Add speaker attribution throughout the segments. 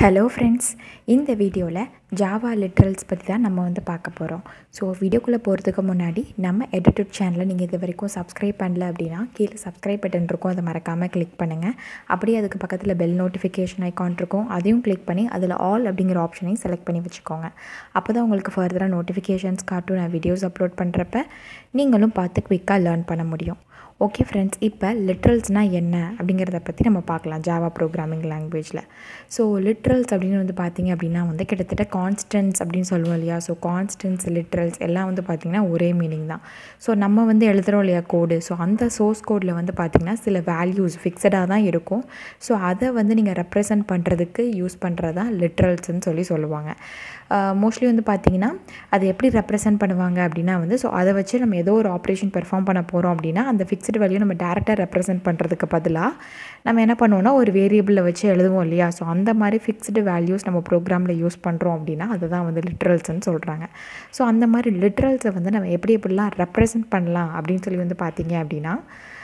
Speaker 1: hello friends இந்த வீடியோவில் Java literals பற்றி தான் நம்ம வந்து பார்க்க போகிறோம் ஸோ வீடியோக்குள்ளே போகிறதுக்கு முன்னாடி நம்ம எடிட்டட் சேனலை நீங்கள் இது வரைக்கும் சப்ஸ்கிரைப் பண்ணல அப்படின்னா கீழே சப்ஸ்கிரைப் பட்டன் இருக்கும் அதை மறக்காமல் கிளிக் பண்ணுங்கள் அப்படியே அதுக்கு பக்கத்தில் பெல் நோட்டிஃபிகேஷன் ஐக்கான் இருக்கும் அதையும் கிளிக் பண்ணி அதில் ஆல் அப்படிங்கிற ஆப்ஷனையும் செலக்ட் பண்ணி வச்சுக்கோங்க அப்போ தான் உங்களுக்கு ஃபர்தராக நோட்டிஃபிகேஷன்ஸ் காட்டும் நான் வீடியோஸ் அப்லோட் பண்ணுறப்ப நீங்களும் பார்த்து குயிக்காக லேர்ன் பண்ண முடியும் ஓகே ஃப்ரெண்ட்ஸ் இப்போ லிட்ரல்ஸ்னால் என்ன அப்படிங்கிறத பற்றி நம்ம பார்க்கலாம் ஜாவா ப்ரோக்ராமிங் லாங்குவேஜில் ஸோ லிட்ரல்ஸ் அப்படின்னு வந்து பார்த்திங்க அப்படின்னா வந்து கிட்டத்தட்ட கான்ஸ்டன்ஸ் அப்படின்னு சொல்லுவோம் இல்லையா ஸோ கான்ஸ்டன்ஸ் லிட்ரல்ஸ் எல்லாம் வந்து பார்த்திங்கன்னா ஒரே மீனிங் தான் ஸோ நம்ம வந்து எழுதுகிறோம் இல்லையா கோடு ஸோ அந்த சோர்ஸ் கோடில் வந்து பார்த்திங்கன்னா சில வேல்யூஸ் ஃபிக்ஸடாக தான் இருக்கும் ஸோ அதை வந்து நீங்கள் ரெப்ரசன்ட் பண்ணுறதுக்கு யூஸ் பண்ணுறது தான் லிட்ரல்ஸ்ன்னு சொல்லி சொல்லுவாங்க மோஸ்ட்லி வந்து பார்த்திங்கன்னா அது எப்படி ரெப்ரசன்ட் பண்ணுவாங்க அப்படின்னா வந்து ஸோ அதை வச்சு நம்ம ஏதோ ஒரு ஆப்ரேஷன் பெர்ஃபார்ம் பண்ண போகிறோம் அப்படின்னா அந்த ஃபிக்ஸ்டு வேல்யூ நம்ம டேரெக்டாக ரெப்ரசன்ட் பண்ணுறதுக்கு பதிலாக நம்ம என்ன பண்ணுவோம்னா ஒரு வேரியபிளில் வச்சு எழுதுவோம் இல்லையா ஸோ அந்த மாதிரி ஃபிக்ஸ்டு வேல்யூஸ் நம்ம ப்ரோக்ராமில் யூஸ் பண்ணுறோம் அப்படின்னா அதுதான் வந்து லிட்ரல்ஸ்ன்னு சொல்கிறாங்க ஸோ அந்த மாதிரி லிட்ரல்ஸை வந்து நம்ம எப்படி எப்படிலாம் ரெப்ரசன்ட் பண்ணலாம் அப்படின்னு சொல்லி வந்து பார்த்தீங்க அப்படின்னா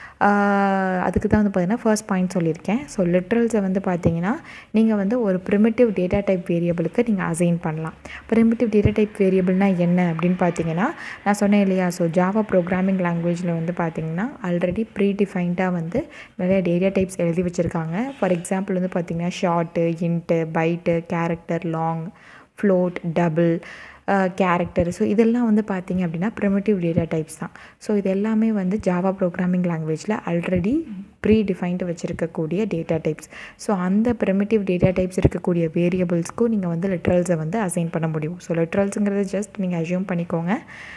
Speaker 1: அதுக்கு தான் வந்து பார்த்திங்கன்னா ஃபர்ஸ்ட் பாயிண்ட் சொல்லியிருக்கேன் ஸோ லிட்ரல்ஸை வந்து பார்த்தீங்கன்னா நீங்கள் வந்து ஒரு ப்ரிமிட்டிவ் டேட்டா டைப் வேரியபிளுக்கு நீங்கள் அசைன் பண்ணலாம் ப்ரிமிட்டிவ் டேட்டா டைப் வேரியபிள்னால் என்ன அப்படின்னு பார்த்தீங்கன்னா நான் சொன்னேன் இல்லையா ஸோ ஜாவா ப்ரோக்ராமிங் லாங்குவேஜில் வந்து பார்த்தீங்கன்னா ஆல்ரெடி ப்ரீ டிஃபைன்டாக வந்து நிறைய டேட்டா டைப்ஸ் எழுதி வச்சுருக்காங்க ஃபார் எக்ஸாம்பிள் வந்து பார்த்திங்கன்னா short int byte character long float double character so இதெல்லாம் வந்து பார்த்திங்க அப்படின்னா ப்ரிமிட்டிவ் டேட்டா டைப்ஸ் தான் ஸோ இது எல்லாமே வந்து ஜாவா ப்ரோக்ராமிங் லாங்குவேஜில் ஆல்ரெடி ப்ரீ டிஃபைன்டு வச்சுருக்கக்கூடிய டேட்டா டைப்ஸ் ஸோ அந்த ப்ரிமிட்டிவ் டேட்டா டைப்ஸ் இருக்கக்கூடிய வேரியபிள்ஸ்க்கும் நீங்கள் வந்து லிட்ரல்ஸை வந்து அசைன் பண்ண முடியும் ஸோ லிட்ரல்ஸுங்கிறது ஜஸ்ட் நீங்கள் அசியூம் பண்ணிக்கோங்க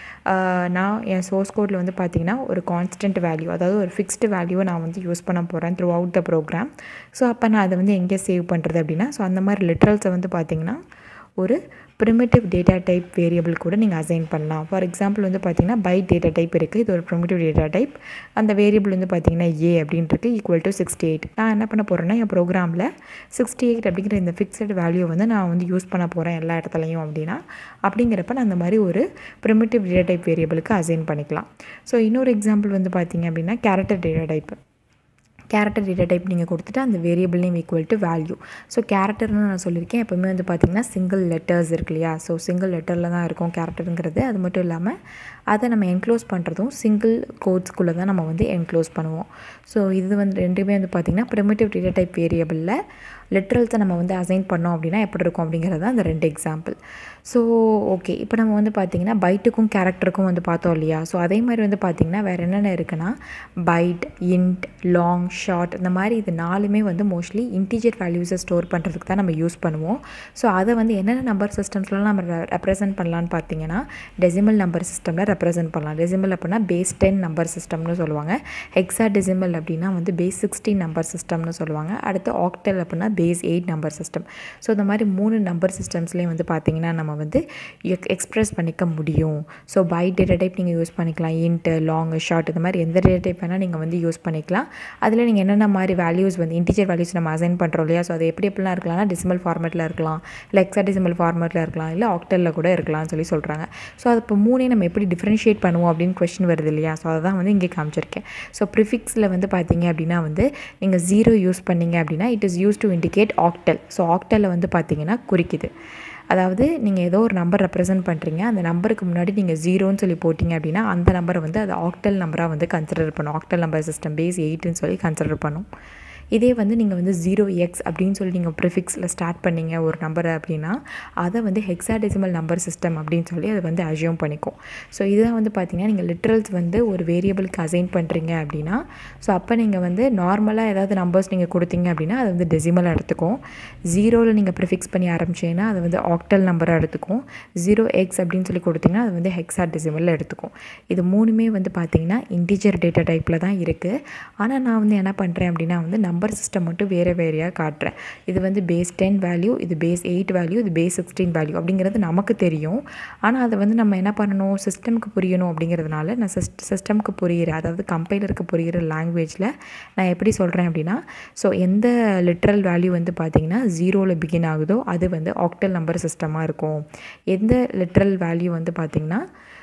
Speaker 1: நான் என் சோர்ஸ் கோடில் வந்து பார்த்திங்கன்னா ஒரு கான்ஸ்டன்ட் வேல்யூ அதாவது ஒரு ஃபிக்ஸ்டு வேல்யூவை நான் வந்து யூஸ் பண்ண போகிறேன் throughout the program so அப்போ நான் அதை வந்து எங்கே சேவ் பண்ணுறது அப்படின்னா ஸோ அந்த மாதிரி லிட்ரல்ஸை வந்து பார்த்திங்கன்னா ஒரு ப்ரிமிட்டிவ் டேட்டா டைப் வேரியபிள் கூட நீங்கள் அசைன் பண்ணலாம் ஃபார் எக்ஸாம்பிள் வந்து பார்த்திங்கன்னா பைட் டேட்டா டைப் இருக்குது இது ஒரு ப்ரிமிட்டிவ் டேட்டா டைப் அந்த வேரியபிள் வந்து பார்த்திங்கன்னா ஏ அப்படின்ட்டு ஈக்குவல் டு சிக்ஸ்டி எயிட் நான் என்ன பண்ண போகிறேன்னா என் ப்ரோக்ராமில் சிக்ஸ்டி எயிட் அப்படிங்கிற இந்த ஃபிக்ஸட் வேல்யூ வந்து நான் வந்து யூஸ் பண்ண போகிறேன் எல்லா இடத்துலையும் அப்படின்னா அப்படிங்கிறப்ப நான் அந்த மாதிரி ஒரு ப்ரிமிட்டிவ் டேட்டா டைப் வேரியபிளுக்கு அசைன் பண்ணிக்கலாம் ஸோ இன்னொரு எக்ஸாம்பிள் வந்து பார்த்திங்க அப்படின்னா character data type character data type நீங்கள் கொடுத்துட்டு அந்த variable name equal to value so கேரக்டர்னு நான் சொல்லியிருக்கேன் எப்போவுமே வந்து பார்த்திங்கன்னா சிங்கிள் லெட்டர்ஸ் இருக்கு இல்லையா ஸோ சிங்கிள் லெட்டரில் தான் இருக்கும் கேரக்டருங்கிறது அது மட்டும் இல்லாமல் அதை நம்ம என்க்ளோஸ் பண்ணுறதும் சிங்கிள் கோட்ஸ்குள்ளே தான் நம்ம வந்து என்க்ளோஸ் பண்ணுவோம் ஸோ இது வந்து ரெண்டுமே வந்து பார்த்திங்கன்னா ப்ரிமிட்டிவ் டேட்டா டைப் வேரியபிளில் லிட்ரல்ஸை நம்ம வந்து அசைன் பண்ணோம் அப்படின்னா எப்படி இருக்கும் அப்படிங்கிறது தான் அந்த ரெண்டு எக்ஸாம்பிள் ஸோ ஓகே இப்போ நம்ம வந்து பார்த்திங்கன்னா பைட்டுக்கும் கேரக்டருக்கும் வந்து பார்த்தோம் இல்லையா ஸோ அதே மாதிரி வந்து பார்த்திங்கன்னா வேறு என்னென்ன இருக்குன்னா பைட் இன்ட் லாங் ஷார்ட் இந்த மாதிரி இது நாலுமே வந்து மோஸ்ட்லி இன்டீஜர் வேல்யூஸை ஸ்டோர் பண்ணுறதுக்கு தான் நம்ம யூஸ் பண்ணுவோம் ஸோ அதை வந்து என்னென்ன நம்பர் சிஸ்டம்ஸ்லாம் நம்ம ரெப்ரசென்ட் பண்ணலான்னு பார்த்தீங்கன்னா டெசிமல் நம்பர் சிஸ்டமில் ரெப்ரசென்ட் பண்ணலாம் டெசிமல் அப்படின்னா பேஸ் டென் நம்பர் சிஸ்டம்னு சொல்லுவாங்க ஹெக்ஸா டெசிமல் அப்படின்னா வந்து பேஸ் சிக்ஸ்டீன் நம்பர் சிஸ்டம்னு சொல்லுவாங்க அடுத்து ஆக்டல் அப்படின்னா base eight number system so இந்த மாதிரி மூணு நம்பர் சிஸ்டம்ஸ்லேயும் வந்து பார்த்திங்கன்னா நம்ம வந்து எக்ஸ்ப்ரெஸ் பண்ணிக்க முடியும் ஸோ பை டேட்டா டைப் நீங்கள் யூஸ் பண்ணிக்கலாம் இன்ட்டு லாங் ஷார்ட் இந்த மாதிரி எந்த டேட்டா டைப் வேணால் நீங்கள் வந்து யூஸ் பண்ணிக்கலாம் அதில் நீங்கள் என்னென்ன மாதிரி வேல்யூஸ் வந்து இன்டீஜர் வேல்யூஸ் நம்ம அசைன் பண்ணுறோம் இல்லையா ஸோ அது எப்படி எப்படிலாம் இருக்கலாம்னா டெசிமல் ஃபார்மேட்டில் இருக்கலாம் இல்லை எக்ஸா டெசிமல் ஃபார்மேட்டில் இருக்கலாம் இல்லை ஆக்டலில் கூட இருக்கலாம்னு சொல்லி சொல்கிறாங்க ஸோ அது இப்போ மூணே நம்ம எப்படி டிஃப்ரென்ஷியேட் பண்ணுவோம் அப்படின்னு கொஸ்டின் வருது இல்லையா ஸோ அதை தான் வந்து இங்கே காமிச்சிருக்கேன் ஸோ ப்ரிஃபிக்ஸில் வந்து பார்த்தீங்க அப்படின்னா வந்து நீங்கள் ஜீரோ யூஸ் பண்ணீங்க அப்படின்னா it is use to indicate octal so ஆக்டலில் வந்து பார்த்தீங்கன்னா குறிக்குது அதாவது நீங்கள் ஏதோ ஒரு நம்பர் ரெப்ரசென்ட் பண்ணுறீங்க அந்த நம்பருக்கு முன்னாடி நீங்கள் ஜீரோன்னு சொல்லி போட்டிங்க அப்படின்னா அந்த நம்பரை வந்து அது ஆக்டல் நம்பராக வந்து கன்சிடர் பண்ணும் ஆக்டல் நம்பர் சிஸ்டம் பேஸ் எயிட்டுன்னு சொல்லி கன்சிடர் பண்ணும் இதே வந்து நீங்கள் வந்து ஜீரோ எக்ஸ் அப்படின்னு சொல்லி நீங்கள் ப்ரிஃபிக்ஸில் ஸ்டார்ட் பண்ணீங்க ஒரு நம்பரை அப்படின்னா அதை வந்து ஹெக்ஸாடெசிமல் நம்பர் சிஸ்டம் அப்படின்னு சொல்லி அதை வந்து அசியூம் பண்ணிக்கும் ஸோ இதுதான் வந்து பார்த்தீங்கன்னா நீங்கள் லிட்ரல்ஸ் வந்து ஒரு வேரியபிளுக்கு அசைன் பண்ணுறீங்க அப்படின்னா ஸோ அப்போ நீங்கள் வந்து நார்மலாக ஏதாவது நம்பர்ஸ் நீங்கள் கொடுத்தீங்க அப்படின்னா அது வந்து டெசிமலாக எடுத்துக்கும் ஜீரோவில் நீங்கள் ப்ரிஃபிக்ஸ் பண்ணி ஆரம்பிச்சிங்கன்னா அது வந்து ஆக்டல் நம்பராக எடுத்துக்கும் ஜீரோ எக்ஸ் அப்படின்னு சொல்லி கொடுத்தீங்கன்னா அது வந்து ஹெக்ஸா டெசிமலில் எடுத்துக்கும் இது மூணுமே வந்து பார்த்தீங்கன்னா இன்டிஜர் டேட்டா டைப்பில் தான் இருக்குது ஆனால் நான் வந்து என்ன பண்ணுறேன் அப்படின்னா வந்து நம்பர் சிஸ்டம் மட்டும் வேறு வேறையாக காட்டுறேன் இது வந்து பேஸ் டென் வேல்யூ இது பேஸ் எயிட் வேல்யூ இது பேஸ் சிக்ஸ்டீன் வேல்யூ அப்படிங்கிறது நமக்கு தெரியும் ஆனால் அதை வந்து நம்ம என்ன பண்ணணும் சிஸ்டம்க்கு புரியணும் அப்படிங்கிறதுனால நான் சிஸ்ட் சிஸ்டம்க்கு புரிகிற அதாவது கம்பைலருக்கு புரிகிற லாங்குவேஜில் நான் எப்படி சொல்கிறேன் அப்படின்னா ஸோ எந்த லிட்ரல் வேல்யூ வந்து பார்த்திங்கன்னா ஜீரோவில் பிகின் ஆகுதோ அது வந்து ஆக்டல் நம்பர் சிஸ்டமாக இருக்கும் எந்த லிட்ரல் வேல்யூ வந்து பார்த்திங்கன்னா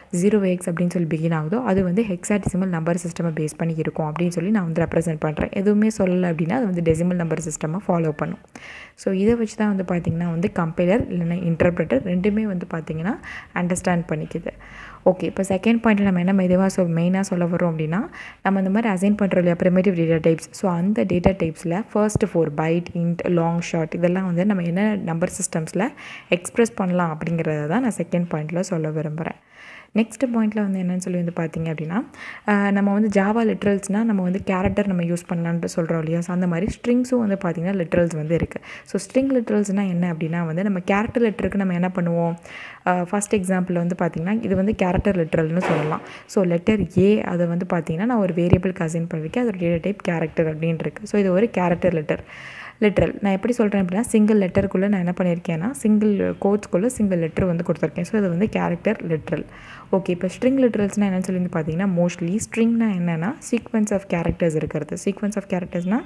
Speaker 1: ஜீரோ எக்ஸ் அப்படின்னு சொல்லி பிகின் ஆகுதோ அது வந்து ஹெக்ஸாடிசிமல் நம்பர் சிஸ்டமை பேஸ் பண்ணி இருக்கும் அப்படின்னு சொல்லி நான் வந்து ரெப்ரசென்ட் பண்ணுறேன் எதுவுமே சொல்லலை அப்படின்னா அது வந்து டெசிமல் நம்பர் சிஸ்டமாக ஃபாலோ பண்ணும் ஸோ இதை வச்சு தான் வந்து பார்த்திங்கன்னா வந்து கம்பைலர் இல்லைன்னா இன்டர்பிரட்டர் ரெண்டுமே வந்து பார்த்திங்கன்னா அண்டர்ஸ்டாண்ட் பண்ணிக்குது ஓகே இப்போ செகண்ட் பாயிண்ட்டில் நம்ம என்ன மெதுவாக சொல் மெயினாக சொல்ல வரோம் அப்படின்னா நம்ம இந்த மாதிரி அசைன் பண்ணுறோம் இல்லையா ப்ரிமேட்டிவ் டேட்டா டைப்ஸ் ஸோ அந்த டேட்டா டைப்ஸில் first four byte int long short இதெல்லாம் வந்து நம்ம என்ன நம்பர் சிஸ்டம்ஸில் எக்ஸ்ப்ரெஸ் பண்ணலாம் அப்படிங்கிறத தான் நான் செகண்ட் பாயிண்ட்டில் சொல்ல விரும்புகிறேன் நெக்ஸ்ட் பாயிண்ட்டில் வந்து என்னென்னு சொல்லி வந்து பார்த்தீங்க அப்படின்னா நம்ம வந்து ஜாவா லிட்ரல்ஸ்னால் நம்ம வந்து கேரக்டர் நம்ம யூஸ் பண்ணலான்ட்டு சொல்கிறோம் இல்லையா ஸோ அந்த மாதிரி ஸ்ட்ரிங்ஸும் வந்து பார்த்திங்கன்னா லிட்ரல்ஸ் வந்து இருக்குது ஸோ ஸ்ட்ரிங் லிட்ரல்ஸ்னால் என்ன அப்படின்னா வந்து நம்ம கேரக்டர் லெட்டருக்கு நம்ம என்ன பண்ணுவோம் ஃபஸ்ட் எக்ஸாம்பிள் வந்து பார்த்திங்கன்னா இது வந்து கேரக்டர் லிட்ரல்னு சொல்லலாம் ஸோ லெட்டர் ஏ அதை வந்து பார்த்திங்கன்னா நான் ஒரு வேரியபிள் கசின் பண்ணியிருக்கேன் அதோட டேட்டா டைப் கேரக்டர் அப்படின்னு இருக்குது ஸோ இது ஒரு கேரக்டர் லெட்டர் லிட்ரல் நான் எப்படி சொல்கிறேன் அப்படின்னா சிங்கிள் லெட்டருக்குள்ளே நான் என்ன பண்ணியிருக்கேன்னா சிங்கிள் கோட்ஸ்க்குள்ளே சிங்கிள் லெட்டர் வந்து கொடுத்துருக்கேன் ஸோ இது வந்து கேரக்டர் லிட்ரல் ஓகே இப்போ ஸ்ட்ரிங் லிட்ரல்ஸ்னால் என்னென்னு சொல்லி பார்த்தீங்கன்னா மோஸ்ட்லி ஸ்ட்ரிங்னா என்னென்னா சீக்வன்ஸ் ஆஃப் கேரக்டர்ஸ் இருக்கிறது சீக்வன்ஸ் ஆஃப் கேரக்டர்ஸ்னால்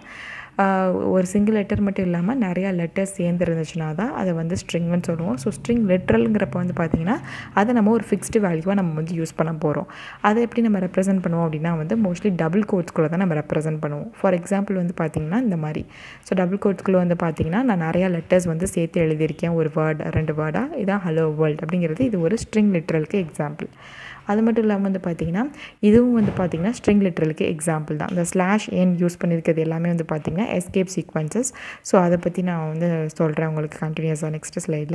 Speaker 1: ஒரு சிங்கிள் லெட்டர் மட்டும் இல்லாமல் நிறையா லெட்டர்ஸ் சேர்ந்து இருந்துச்சுன்னா தான் அதை வந்து ஸ்ட்ரிங்னு சொல்லுவோம் ஸோ ஸ்ட்ரிங் லிட்ரலுங்கிறப்ப வந்து பார்த்திங்கன்னா அதை நம்ம ஒரு ஃபிக்ஸ்டு வேல்யூவாக நம்ம வந்து யூஸ் பண்ண போகிறோம் அதை எப்படி நம்ம ரெப்ரசென்ட் பண்ணுவோம் அப்படின்னா வந்து மோஸ்ட்லி டபுள் கோட்ஸ்குள்ளே தான் நம்ம ரெப்ரசென்ட் பண்ணுவோம் ஃபார் எக்ஸாம்பிள் வந்து பார்த்திங்கன்னா இந்த மாதிரி ஸோ டபுள் கோட்ஸ்குள்ளே வந்து பார்த்திங்கன்னா நான் நிறையா லெட்டர்ஸ் வந்து சேர்த்து எழுதியிருக்கேன் ஒரு வேர்ட் ரெண்டு வேர்டாக இதான் ஹலோ வேர்ல்ட் அப்படிங்கிறது இது ஒரு ஸ்ட்ரிங் லிட்ரலுக்கு எக்ஸாம்பிள் அது மட்டும் இல்லாமல் வந்து பார்த்திங்கன்னா இதுவும் வந்து பார்த்திங்கன்னா ஸ்ட்ரிங் லிட்ரலுக்கு எக்ஸாம்பிள் தான் இந்த ஸ்லாஷ் ஏன் யூஸ் பண்ணியிருக்கிறது எல்லாமே வந்து பார்த்திங்கன்னா எஸ்கேப் சீக்வன்சஸ் ஸோ அதை பற்றி நான் வந்து சொல்கிறேன் உங்களுக்கு கண்டினியூஸாக நெக்ஸ்ட் ஸ்லைடில்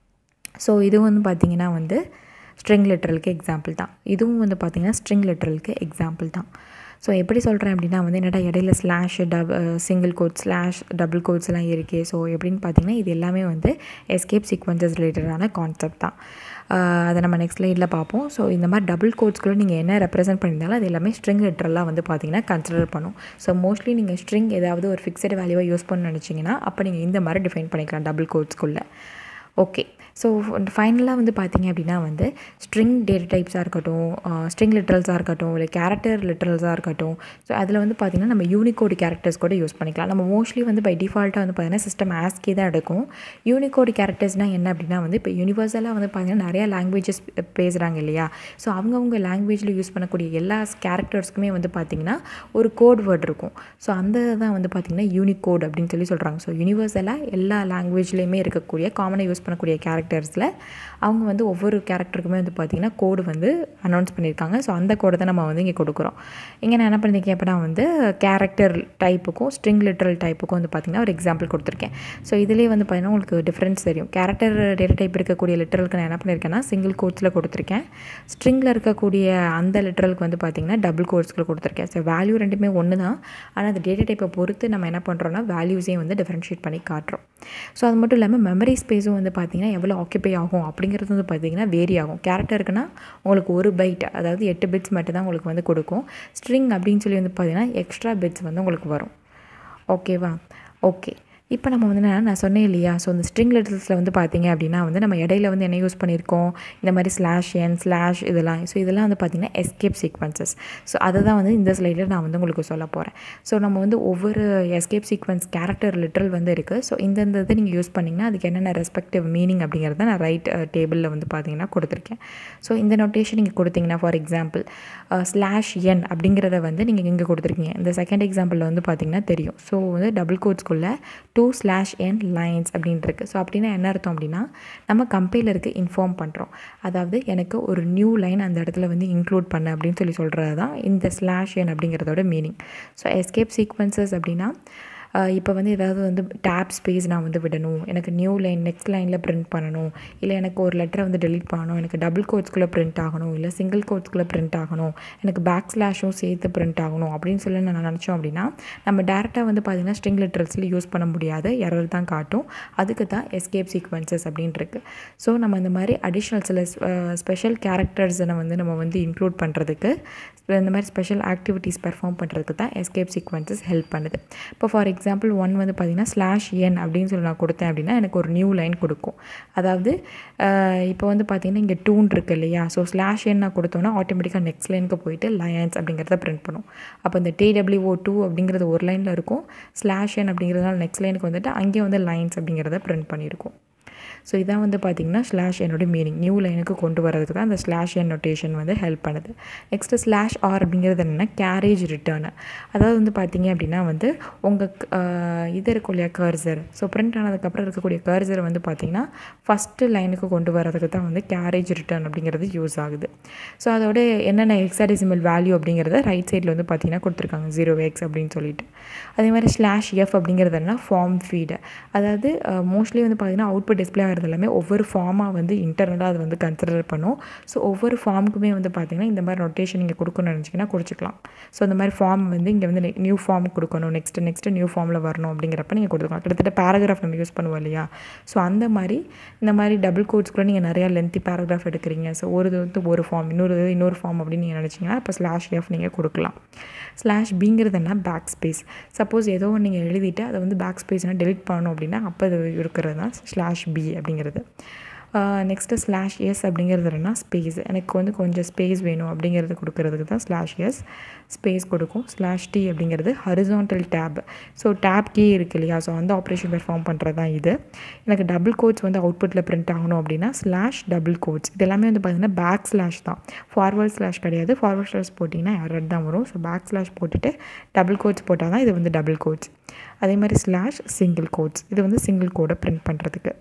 Speaker 1: ஸோ இது வந்து பார்த்திங்கன்னா வந்து ஸ்ட்ரிங் லிட்ரலுக்கு எக்ஸாம்பிள் தான் இதுவும் வந்து பார்த்திங்கன்னா ஸ்ட்ரிங் லிட்ரலுக்கு எக்ஸாம்பிள் தான் ஸோ எப்படி சொல்கிறேன் அப்படின்னா வந்து என்னடா இடையில ஸ்லாஷ் டப் single quote slash double quotes எல்லாம் இருக்கே ஸோ எப்படின்னு பார்த்தீங்கன்னா இது எல்லாமே வந்து எஸ்கேப் சீக்வன்சஸ் ரிலேட்டடான கான்செப்ட் தான் அதை நம்ம நெக்ஸ்ட் ஸ்லைடில் பார்ப்போம் ஸோ இந்த மாதிரி டபுள் கோட்ஸ்குள்ளே நீங்கள் என்ன ரெப்ரசென்ட் பண்ணியிருந்தாலும் அது எல்லாமே ஸ்ட்ரிங் லிட்டரெல்லாம் வந்து பார்த்தீங்கன்னா கன்சிடர் பண்ணும் ஸோ மோஸ்ட்லி நீங்கள் ஸ்ட்ரிங் ஏதாவது ஒரு ஃபிக்ஸட் வேல்யூவாக யூஸ் பண்ண நினச்சிங்கன்னா அப்போ நீங்கள் இந்த மாதிரி டிஃபைன் பண்ணிக்கலாம் டபுள் கோட்ஸ்குள்ளே ஓகே ஸோ ஃபைனலாக வந்து பார்த்தீங்க அப்படின்னா வந்து ஸ்ட்ரிங் டேட்டா டைப்ஸாக இருக்கட்டும் ஸ்ட்ரிங் லிட்ரல்ஸாக இருக்கட்டும் இல்லை கேரக்டர் லிட்ரல்ஸாக இருக்கட்டும் ஸோ அதில் வந்து பார்த்திங்கன்னா நம்ம யூனிகோடு கேரக்டர்ஸ் கூட யூஸ் பண்ணிக்கலாம் நம்ம மோஸ்ட்லி வந்து பை டிஃபால்ட்டாக வந்து பார்த்திங்கன்னா சிஸ்டம் ஆஸ்கே தான் எடுக்கும் யூனிகோடு கேரக்டர்ஸ்னால் என்ன அப்படின்னா வந்து இப்போ யூனிவர்சலாக வந்து பார்த்திங்கன்னா நிறையா லாங்குவேஜஸ் பேசுகிறாங்க இல்லையா ஸோ அவங்கவுங்க லாங்குவேஜில் யூஸ் பண்ணக்கூடிய எல்லா கேரக்டர்ஸ்க்குமே வந்து பார்த்திங்கன்னா ஒரு கோட் வேர்ட் இருக்கும் ஸோ அந்த தான் வந்து பார்த்திங்கன்னா யூனிகோட் அப்படின்னு சொல்லி சொல்கிறாங்க ஸோ யூனிவர்சலாக எல்லா லாங்குவேஜ்லேயுமே இருக்கக்கூடிய காமனாக யூஸ் பண்ணக்கூடிய கேரக்டர்ஸில் அவங்க வந்து ஒவ்வொரு கேரக்டருக்குமே வந்து பார்த்திங்கன்னா கோடு வந்து அனௌன்ஸ் பண்ணியிருக்காங்க ஸோ அந்த கோடை தான் நம்ம வந்து இங்கே கொடுக்குறோம் இங்கே நான் என்ன பண்ணியிருக்கேன் அப்படின்னா வந்து கேரக்டர் டைப்புக்கும் ஸ்ட்ரிங் லிட்ரல் டைப்புக்கும் வந்து பார்த்திங்கன்னா ஒரு எக்ஸாம்பிள் கொடுத்துருக்கேன் ஸோ இதிலே வந்து பார்த்திங்கன்னா உங்களுக்கு டிஃப்ரென்ஸ் தெரியும் கேரக்டர் டேட்டா டைப் இருக்கக்கூடிய லிட்டரலுக்கு நான் என்ன பண்ணியிருக்கேன்னா சிங்கிள் கோட்ஸில் கொடுத்துருக்கேன் ஸ்ட்ரிங்கில் இருக்கக்கூடிய அந்த லிட்டரலுக்கு வந்து பார்த்திங்கன்னா டபுள் கோட்ஸ்க்கு கொடுத்துருக்கேன் ஸோ வேல்யூ ரெண்டுமே ஒன்று தான் ஆனால் அந்த டேட்டா டைப்பை பொறுத்து நம்ம என்ன பண்ணுறோம்னா வேல்யூஸையும் வந்து டிஃப்ரென்ஷியேட் பண்ணி காட்டுறோம் ஸோ அது மட்டும் இல்லாமல் மெமரி ஸ்பேஸும் வந்து பார்த்திங்கன்னா எவ்வளோ ஆக்கியபை ஆகும் அப்படிங்கிறது வந்து பார்த்திங்கன்னா வேரி ஆகும் கேரக்டருக்குன்னா உங்களுக்கு ஒரு பைட் அதாவது எட்டு பிட்ஸ் மட்டும் தான் உங்களுக்கு வந்து கொடுக்கும் ஸ்ட்ரிங் அப்படின்னு சொல்லி வந்து பார்த்திங்கன்னா எக்ஸ்ட்ரா பிட்ஸ் வந்து உங்களுக்கு வரும் ஓகேவா ஓகே இப்போ நம்ம வந்து என்ன நான் சொன்னேன் இல்லையா ஸோ இந்த ஸ்ட்ரிங் லெட்டர்ஸில் வந்து பார்த்தீங்க அப்படின்னா வந்து நம்ம இடையில வந்து என்ன யூஸ் பண்ணியிருக்கோம் இந்த மாதிரி ஸ்லாஷ் என் ஸ்லாஷ் இதெல்லாம் ஸோ இதெல்லாம் வந்து பார்த்திங்கன்னா எஸ்கேப் சீக்வன்சஸ் ஸோ அதை தான் வந்து இந்த ஸ்லைடில் நான் வந்து உங்களுக்கு சொல்ல போகிறேன் ஸோ நம்ம வந்து ஒவ்வொரு எஸ்கேப் சீக்வன்ஸ் கேரக்டர் லிட்ரல் வந்து இருக்குது ஸோ இந்தந்த இதை நீங்கள் யூஸ் பண்ணிங்கன்னா அதுக்கு என்னென்ன ரெஸ்பெக்டிவ் மீனிங் அப்படிங்கிறத நான் ரைட் டேபிளில் வந்து பார்த்தீங்கன்னா கொடுத்துருக்கேன் ஸோ இந்த நோட்டேஷன் நீங்கள் கொடுத்தீங்கன்னா ஃபார் எக்ஸாம்பிள் ஸ்லாஷ் என் அப்படிங்கிறத வந்து நீங்கள் இங்கே கொடுத்துருக்கீங்க இந்த செகண்ட் எக்ஸாம்பிளில் வந்து பார்த்தீங்கன்னா தெரியும் ஸோ வந்து டபுள் கோட்ஸ்குள்ளே டூ ஸ்லாஷ் என் லைன்ஸ் அப்படின்னு இருக்குது ஸோ அப்படின்னா என்ன அர்த்தம் அப்படின்னா நம்ம கம்பைலருக்கு இன்ஃபார்ம் பண்ணுறோம் அதாவது எனக்கு ஒரு நியூ லைன் அந்த இடத்துல வந்து இன்க்ளூட் பண்ண அப்படின்னு சொல்லி சொல்கிறது தான் இந்த ஸ்லாஷ் என் அப்படிங்கிறதோட மீனிங் ஸோ எஸ்கேப் சீக்வன்சஸ் அப்படின்னா இப்போ வந்து ஏதாவது வந்து டேப் ஸ்பேஸ் நான் வந்து விடணும் எனக்கு நியூ லைன் நெக்ஸ்ட் லைனில் பிரிண்ட் பண்ணணும் இல்லை எனக்கு ஒரு லெட்டரை வந்து டெலிட் பண்ணணும் எனக்கு டபுள் கோட்ஸ்குள்ளே பிரிண்ட் ஆகணும் இல்லை சிங்கிள் கோட்ஸ்குள்ளே பிரிண்ட் ஆகணும் எனக்கு பேக் ஸ்லாஷும் சேர்த்து பிரிண்ட் ஆகணும் அப்படின்னு சொல்லி நான் நினச்சோம் அப்படின்னா நம்ம டேரெக்டாக வந்து பார்த்திங்கன்னா ஸ்ட்ரிங் லெட்டர்ஸில் யூஸ் பண்ண முடியாது எரர் தான் காட்டும் அதுக்கு தான் எஸ்கேப் சீக்வன்சஸ் அப்படின்ட்டு இருக்குது ஸோ நம்ம இந்த மாதிரி அடிஷ்னல் சில ஸ்பெஷல் கேரக்டர்ஸை வந்து நம்ம வந்து இன்க்ளூட் பண்ணுறதுக்கு இந்த மாதிரி ஸ்பெஷல் ஆக்டிவிட்டீஸ் பெர்ஃபார்ம் பண்ணுறதுக்கு தான் எஸ்கேப் சீக்வன்சஸ் ஹெல்ப் பண்ணுது இப்போ ஃபார் எக்ஸாம்பிள் ஒன் வந்து பார்த்திங்கன்னா ஸ்லாஷ் என் அப்படின்னு சொல்லி நான் கொடுத்தேன் அப்படின்னா எனக்கு ஒரு நியூ லைன் கொடுக்கும் அதாவது இப்போ வந்து பார்த்திங்கன்னா இங்கே டூன் இருக்குது இல்லையா ஸோ ஸ்லாஷ் என் நான் கொடுத்தோன்னா ஆட்டோமேட்டிக்காக நெக்ஸ்ட் லைனுக்கு போயிட்டு லயன்ஸ் அப்படிங்கிறத பிரிண்ட் பண்ணும் அப்போ இந்த டிடபிள்யூஓ டூ அப்படிங்கிறது ஒரு லைனில் இருக்கும் ஸ்லாஷ் என் அப்படிங்கிறதுனால நெக்ஸ்ட் லைனுக்கு வந்துட்டு அங்கே வந்து லைன்ஸ் அப்படிங்கிறத பிரிண்ட் பண்ணியிருக்கும் ஸோ இதான் வந்து பார்த்திங்கன்னா ஸ்லாஷ் என்னோட மீனிங் நியூ லைனுக்கு கொண்டு வரதுக்கு தான் அந்த ஸ்லாஷ் என் நொட்டேஷன் வந்து ஹெல்ப் பண்ணுது நெக்ஸ்ட்டு ஸ்லாஷ் ஆர் அப்படிங்கிறது என்னென்னா கேரேஜ் ரிட்டர்னு அதாவது வந்து பார்த்திங்க அப்படின்னா வந்து உங்கள் இது இருக்கும் இல்லையா கர்சர் ஸோ பிரிண்ட் ஆனதுக்கப்புறம் இருக்கக்கூடிய கர்சர் வந்து பார்த்திங்கன்னா ஃபஸ்ட்டு லைனுக்கு கொண்டு வரதுக்கு தான் வந்து கேரேஜ் ரிட்டர்ன் அப்படிங்கிறது யூஸ் ஆகுது ஸோ அதோட என்னென்ன எக்ஸாடிசிமல் வேல்யூ அப்படிங்கிறத ரைட் சைடில் வந்து பார்த்திங்கன்னா கொடுத்துருக்காங்க ஜீரோ எக்ஸ் அப்படின்னு சொல்லிட்டு அதே மாதிரி ஸ்லாஷ் எஃப் அப்படிங்கிறது என்ன ஃபார்ம் ஃபீடு அதாவது மோஸ்ட்லி வந்து பார்த்திங்கன்னா அவுட்புட் டிஸ்பிளே ஆகிறது எல்லாமே ஒவ்வொரு ஃபார்மாக வந்து இன்டர்னலாக அது வந்து கன்சிடர் பண்ணும் ஸோ ஒவ்வொரு ஃபார்முக்குமே வந்து பார்த்திங்கன்னா இந்த மாதிரி ரொட்டேஷன் நீங்கள் கொடுக்கணும்னு நினச்சிங்கன்னா கொடுத்துக்கலாம் ஸோ இந்த மாதிரி ஃபார்ம் வந்து இங்கே வந்து நியூ ஃபார்ம் கொடுக்கணும் நெக்ஸ்ட்டு நெக்ஸ்ட்டு நியூ ஃபார்மில் வரணும் அப்படிங்கிறப்ப நீங்கள் கொடுத்துக்கலாம் கிட்டத்தட்ட பேராகிராஃப் நம்ம யூஸ் பண்ணுவோம் இல்லையா ஸோ அந்த மாதிரி இந்த மாதிரி டபுள் கோட்ஸ்க்குள்ளே நீங்கள் நிறையா லென்த்தி பேராகிராஃப் எடுக்கிறீங்க ஸோ ஒரு இது வந்து ஒரு ஃபார்ம் இன்னொரு இது இன்னொரு ஃபார்ம் அப்படின்னு நீங்கள் நினச்சிங்கன்னா இப்போ ஸ்லாஷ் எஃப் நீங்கள் கொடுக்கலாம் ஸ்லாஷ் பிங்கிறது என்ன பேக் ஸ்பேஸ் சப்போஸ் ஏதோ ஒன்று நீங்கள் எழுதிட்டு அதை வந்து பேக் ஸ்பேஸ்னால் டெலிட் பண்ணணும் அப்படின்னா அப்போ இது இருக்கிறது தான் ஸ்லாஷ் பி அப்படிங்கிறது நெக்ஸ்ட்டு ஸ்லாஷ் எஸ் அப்படிங்கிறது என்னென்னா ஸ்பேஸ் எனக்கு வந்து கொஞ்சம் ஸ்பேஸ் வேணும் அப்படிங்கிறது கொடுக்கறதுக்கு தான் ஸ்லாஷ் எஸ் ஸ்பேஸ் கொடுக்கும் ஸ்லாஷ் டி அப்படிங்கிறது horizontal tab so tab key இருக்கு இல்லையா ஸோ அந்த ஆப்ரேஷன் பெர்ஃபார்ம் பண்ணுறது தான் இது எனக்கு டபுள் கோட்ஸ் வந்து அவுட்புட்டில் பிரிண்ட் ஆகணும் அப்படின்னா ஸ்லாஷ் டபுள் கோட்ஸ் இது எல்லாமே வந்து பார்த்திங்கன்னா பேக் ஸ்லாஷ் தான் ஃபார்வர்ட் ஸ்லாஷ் கிடையாது ஃபார்வர்ட் ஸ்லாஷ் போட்டிங்கன்னா எரர் தான் வரும் ஸோ பேக் ஸ்லாஷ் போட்டுட்டு டபுள் கோட்ஸ் போட்டால் தான் இது வந்து டபுள் கோட்ஸ் அதே மாதிரி ஸ்லாஷ் சிங்கிள் கோட்ஸ் இது வந்து சிங்கிள் கோடை பிரிண்ட் பண்ணுறதுக்கு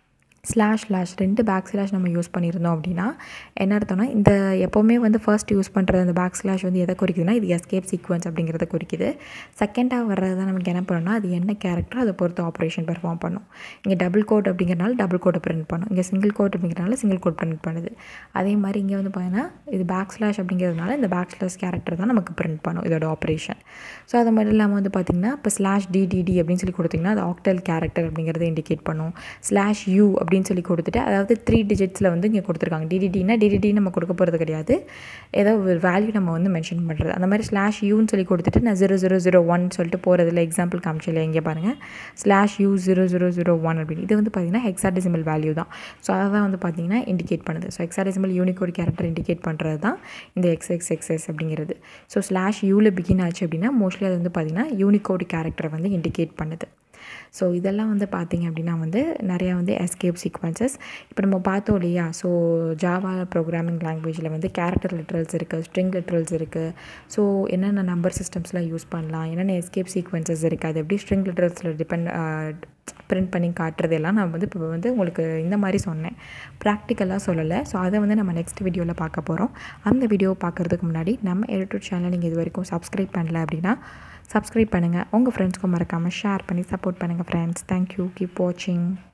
Speaker 1: ஸ்லாஷ் ஸ்லாஷ் ரெண்டு பேக் ஸ்லாஷ் நம்ம யூஸ் பண்ணியிருந்தோம் அப்படின்னா என்ன அர்த்தம்னா இந்த எப்போவுமே வந்து ஃபர்ஸ்ட் யூஸ் பண்ணுற அந்த பேக் ஸ்லாஷ் வந்து எதை குறிக்குதுன்னா இது எஸ்கேப் சீக்வன்ஸ் அப்படிங்கிறத குறிக்குது செகண்டாக வர்றது தான் நமக்கு என்ன பண்ணணும்னா அது என்ன கேரக்டர் அதை பொறுத்து ஆப்ரேஷன் பெர்ஃபார்ம் பண்ணும் இங்கே டபுள் கோட் அப்படிங்கிறனால டபுள் கோட்டை பிரிண்ட் பண்ணும் இங்கே சிங்கிள் கோட் அப்படிங்கிறனால சிங்கிள் கோட் பிரிண்ட் பண்ணுது அதே மாதிரி இங்கே வந்து பார்த்தீங்கன்னா இது பேக் ஸ்லாஷ் அப்படிங்கிறதுனால இந்த பேக் ஸ்லாஷ் கேரக்டர் தான் நமக்கு பிரிண்ட் பண்ணும் இதோட ஆப்ரேஷன் ஸோ அது மட்டும் இல்லாமல் வந்து பார்த்திங்கன்னா இப்போ ஸ்லாஷ் டிடிடி அப்படின்னு சொல்லி கொடுத்திங்கன்னா அது ஆக்டல் கேரக்டர் அப்படிங்கிறத இண்டிகேட் பண்ணும் ஸ்லாஷ் யூ அப்படின்னு சொல்லி கொடுத்துட்டு அதாவது த்ரீ டிஜிட்ஸில் வந்து இங்கே கொடுத்துருக்காங்க டிடிடினா டிடிடி நம்ம கொடுக்க போகிறது கிடையாது ஏதோ ஒரு வேல்யூ நம்ம வந்து மென்ஷன் பண்ணுறது அந்த மாதிரி ஸ்லாஷ் யூன்னு சொல்லி கொடுத்துட்டு நான் ஜீரோ ஜீரோ ஜீரோ ஒன் சொல்லிட்டு போகிறதுல எக்ஸாம்பிள் காமிச்சில இங்கே பாருங்கள் slash u zero zero zero one அப்படின்னு இது வந்து பார்த்திங்கன்னா ஹெக்ஸாடெசிமல் வேல்யூ தான் ஸோ அதை தான் வந்து பார்த்திங்கன்னா இண்டிகேட் பண்ணுது so hexadecimal Unicode character indicate பண்ணுறது தான் இந்த எக்ஸ் எக்ஸ் எக்ஸ்எஸ் அப்படிங்கிறது ஸோ ஸ்லாஷ் யூவில் பிகின் ஆச்சு அப்படின்னா மோஸ்ட்லி அது வந்து பார்த்திங்கன்னா யூனிகோட் கேரக்டரை வந்து இண்டிகேட் பண்ணுது ஸோ இதெல்லாம் வந்து பார்த்திங்க அப்படின்னா வந்து நிறையா வந்து எஸ்கேப் சீக்வன்சஸ் இப்போ நம்ம பார்த்தோம் இல்லையா ஸோ ஜாவா ப்ரோக்ராமிங் லாங்குவேஜில் வந்து கேரக்டர் லிட்ரல்ஸ் இருக்குது ஸ்ட்ரிங் லிட்ரல்ஸ் இருக்குது ஸோ என்னென்ன நம்பர் சிஸ்டம்ஸ்லாம் யூஸ் பண்ணலாம் என்னென்ன எஸ்கேப் சீக்வன்சஸ் இருக்குது அது எப்படி ஸ்ட்ரிங் லிட்ரல்ஸில் டிபெண்ட் பிரிண்ட் பண்ணி காட்டுறதெல்லாம் நான் வந்து இப்போ வந்து உங்களுக்கு இந்த மாதிரி சொன்னேன் ப்ராக்டிக்கலாக சொல்லலை ஸோ அதை வந்து நம்ம நெக்ஸ்ட் வீடியோவில் பார்க்க போகிறோம் அந்த வீடியோ பார்க்குறதுக்கு முன்னாடி நம்ம எடிட்டர் சேனல் நீங்கள் இது வரைக்கும் சப்ஸ்கிரைப் பண்ணல அப்படின்னா சப்ஸ்கிரைப் பண்ணுங்கள் உங்கள் ஃப்ரெண்ட்ஸ்க்கும் மறக்காமல் ஷேர் பண்ணி சப்போர்ட் பண்ணுங்கள் ஃப்ரெண்ட்ஸ் தேங்க்யூ கீப் வாட்சிங்